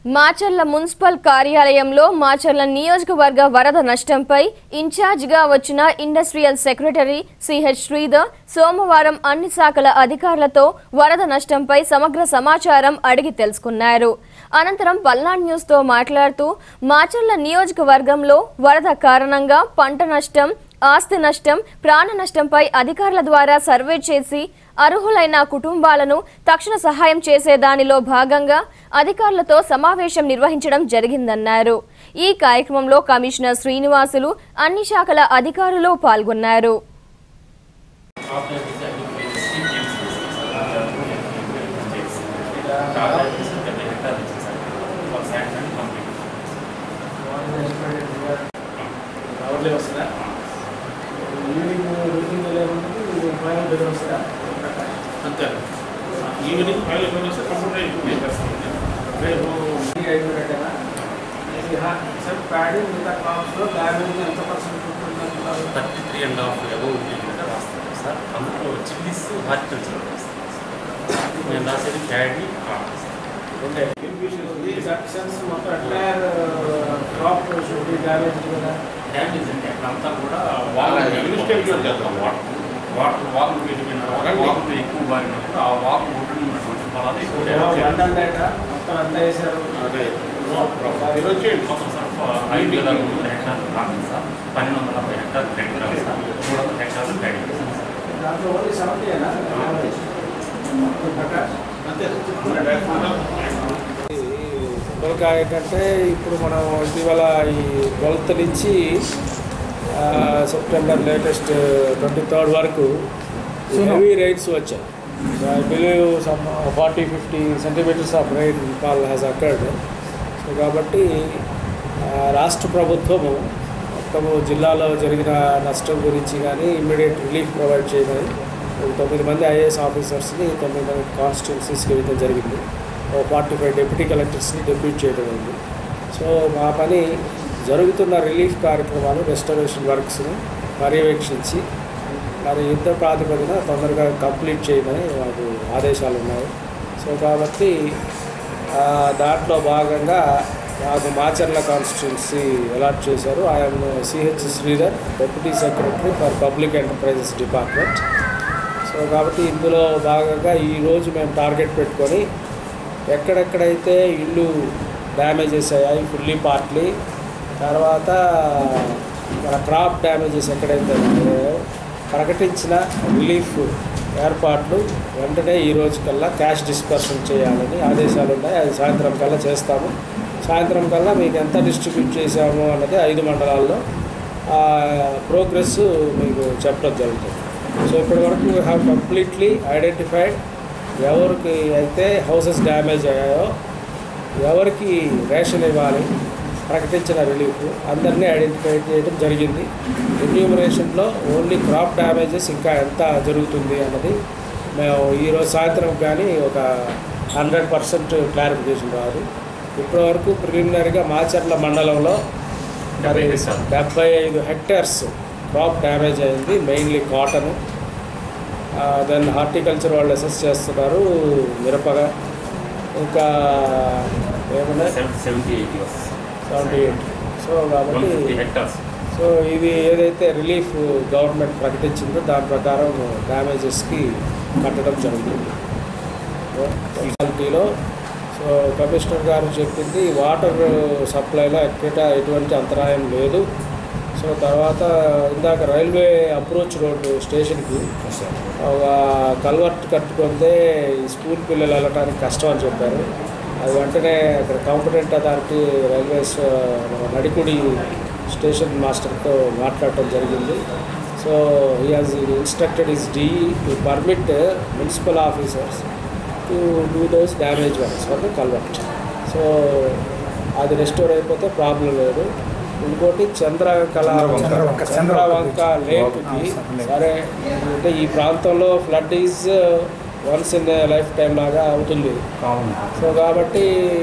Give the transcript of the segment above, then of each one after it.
Macherla municipal కార్యాలయంలో మాచర్ల నియోజకవర్గ వరద నష్టంపై ఇన్ఛార్జిగా వచ్చిన ఇండస్ట్రియల్ సెక్రటరీ సిహెచ్ శ్రీధర్ సోమవారం అన్ని శాఖల అధికారులతో వరద నష్టంపై సమగ్ర సమాచారం అడిగి తెలుసుకున్నారు అనంతరం పల్నాడు న్యూస్తో మాట్లాడుతూ మాచర్ల నియోజకవర్గంలో వరద కారణంగా పంట నష్టం ఆస్తి నష్టం ప్రాణ నష్టంపై అధికారుల ద్వారా సర్వే చేసి అర్హులైన కుటుంబాలను తక్షణ సహాయం చేసే దానిలో భాగంగా అధికారులతో సమావేశం నిర్వహించడం జరిగిందన్నారు ఈ కార్యక్రమంలో కమిషనర్ శ్రీనివాసులు అన్ని శాఖల అధికారులు పాల్గొన్నారు అవర్లే వస్తుందా ఈవినింగ్ రూటింగ్ లేకుంటే ఫైనల్ బిల్ వస్తుందా అంతే ఈవినింగ్ ఫైవ్ ఇవ్వడం వస్తే కంప్యూటర్ ఇంప్లిమెంట్ చేస్తాం రేపు ఐదు పెట్టారా సార్ ప్యాడీ మిగతా క్రాప్స్లో డ్యామేజ్ ఎంత పర్సెంట్ ఉంటుందంటారు thirty three and half above రాస్తాం సార్ అందులో చిల్లీస్ హార్టికల్చర్ రాస్తాం నేను రాసేది క్యాడీ ఓకే సెక్షన్స్ మొత్తం entire crop should be damage కదా డ్యామేజ్ అంటే అక్కడంతా కూడా వాటర్ అడ్మినిస్ట్రేటివ్ చేస్తాం వాటర్ వాటర్ వాటర్ వెళ్ళిపోయిన వాటర్ ఎక్కువ బారినప్పుడు ఆ వాటర్ ఒడ్డున ఉన్నటువంటి పొలాలు ఎక్కువ డ్యామేజ్ వన్ హండ్రెడ్ మొత్తం ఎంత వేశారు అదే ఈరోజు చేయండి మొత్తం సార్ ఐదు వేల ఐదు వందల హెక్టార్లు రాదు సార్ పన్నెండు వందల అరవై హెక్టార్లు క్రెడిట్ రాదు సార్ మూడు వందల హెక్టార్లు క్రెడిట్ సార్ దాంట్లో ఓన్లీ సెవెంటీ అయినా అంతే సింపుల్గా ఏంటంటే ఇప్పుడు మనం ఇటీవల ఈ ట్వెల్త్ నుంచి ఆ, సెప్టెంబర్ లేటెస్ట్ ట్వంటీ థర్డ్ వరకు హెవీ రైట్స్ వచ్చాయి I believe some forty fifty centimetres of rainfall has occurred so కాబట్టి ఆ, రాష్ట్ర ప్రభుత్వము మొత్తము జిల్లాలో జరిగిన నష్టం గురించి కానీ ఇమ్మీడియట్ రిలీఫ్ ప్రొవైడ్ చేయమని ఒక తొమ్మిది మంది ఐఏఎస్ ఆఫీసర్స్ని తొమ్మిది మంది కాన్స్టిట్యున్సీస్కి ఇవ్వడం జరిగింది ఓ ఫార్టీ ఫైవ్ డిప్యూటీ కలెక్టర్స్ని డెప్యూట్ చేయడం అయింది సో మా పని జరుగుతున్న రిలీఫ్ కార్యక్రమాలు రెస్టరేషన్ వర్క్స్ని పర్యవేక్షించి మరి యుద్ధ ప్రాతిపదిన తొందరగా కంప్లీట్ చేయమని మాకు ఆదేశాలు ఉన్నాయి సో కాబట్టి ఆ, దాంట్లో భాగంగా మాకు మాచర్ల కాన్స్టిట్యున్సీ అలాట్ చేశారు ఆయన CH Sridhar deputy secretary for public enterprises department so కాబట్టి ఇందులో భాగంగా ఈరోజు మేము టార్గెట్ పెట్టుకొని ఎక్కడెక్కడైతే ఇల్లు డ్యామేజెస్ అయ్యాయి ఫుల్లీ పార్ట్లీ తర్వాత మన క్రాప్ డ్యామేజెస్ ఎక్కడైతే ఉన్నాయో ప్రకటించిన రిలీఫ్ ఏర్పాట్లు వెంటనే ఈ రోజు కల్లా క్యాష్ డిస్పర్షన్ చేయాలని ఆదేశాలు ఉన్నాయి అది సాయంత్రం కల్లా చేస్తాము సాయంత్రం కల్లా మీకు ఎంత డిస్ట్రిబ్యూట్ చేశాము అన్నది ఐదు మండలాల్లో ప్రోగ్రెస్ మీకు చెప్పడం జరుగుతుంది సో ఇప్పటి వరకు వీ హ్యావ్ కంప్లీట్లీ ఐడెంటిఫైడ్ ఎవరికి అయితే హౌసెస్ డ్యామేజ్ అయ్యాయో ఎవరికి రేషన్ ఇవ్వాలి ప్రకటించిన రిలీఫ్ అందరినీ ఐడెంటిఫై చేయడం జరిగింది ఎన్యూమరేషన్లో ఓన్లీ క్రాప్ డ్యామేజెస్ ఇంకా ఎంత జరుగుతుంది అన్నది మేము ఈరోజు సాయంత్రం కానీ ఒక హండ్రెడ్ పర్సెంట్ క్లారిఫికేషన్ రాదు ఇప్పటివరకు ప్రిలిమినరీగా మాచర్ల మండలంలో మరి డెబ్బై హెక్టార్లు. డెబ్బై ఐదు హెక్టార్స్ క్రాప్ డ్యామేజ్ అయింది మెయిన్లీ కాటన్ దెన్ హార్టికల్చర్ వాళ్ళు అసెస్ చేస్తున్నారు మిరపగా ఇంకా ఏమన్నా seventy eighty seventy eight so one కాబట్టి ఫిఫ్టీ హెక్టార్స్ సో ఇది ఏదైతే రిలీఫ్ గవర్నమెంట్ ప్రకటించిందో దాని ప్రకారం డ్యామేజెస్కి కట్టడం జరుగుతుంది మున్సిపాలిటీలో సో కమిషనర్ గారు చెప్పింది వాటర్ సప్లైలో ఎక్కడ ఎటువంటి అంతరాయం లేదు సో తర్వాత ఇందాక రైల్వే అప్రోచ్ రోడ్డు స్టేషన్కి ఒక కల్వర్ట్ కట్టుకుంటే ఈ స్కూల్ పిల్లలు వెళ్ళడానికి కష్టం అని చెప్పారు అది వెంటనే అక్కడ కాంపిటెంట్ అథారిటీ రైల్వేస్ మన నడికుడి స్టేషన్ మాస్టర్తో మాట్లాడటం జరిగింది so he has instructed is the to permit municipal officers to do those damage works for the culvert so అది రెస్టోర్ అయిపోతే ప్రాబ్లం లేదు ఇంకోటి చంద్రకళ చంద్రవంక. చంద్రవంక లేక్కి సరే అంటే ఈ ప్రాంతంలో flood is once in lifetime లాగా అవుతుంది సో కాబట్టి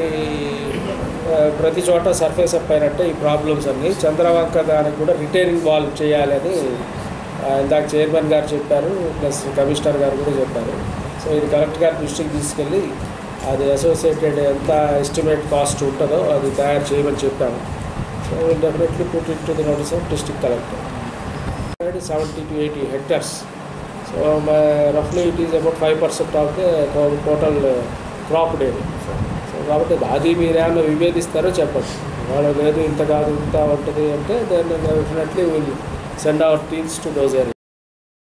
ఆ, ప్రతి చోట సర్ఫేస్ అప్ అయినట్టే ఈ ప్రాబ్లమ్స్ అన్ని చంద్రవంక దానికి కూడా రిటైనింగ్ వాల్ చేయాలని ఆ, ఇందాక చైర్మన్ గారు చెప్పారు ప్లస్ కమిషనర్ గారు కూడా చెప్పారు సో ఇది కలెక్టర్ గారి దృష్టికి తీసుకెళ్ళి అది అసోసియేటెడ్ ఎంత ఎస్టిమేట్ కాస్ట్ ఉంటుందో అది తయారు చేయమని చెప్పాము so will definitely put it to the notice of district collector seventy to eighty hectares so రఫ్లీ it is about five percent of the total crop day so కాబట్టి అది మీరు ఏమైనా విభేదిస్తారో చెప్పండి వాళ్ళు లేదు ఇంత కాదు ఇంత ఉంటుంది అంటే then definitely will send our teams to those area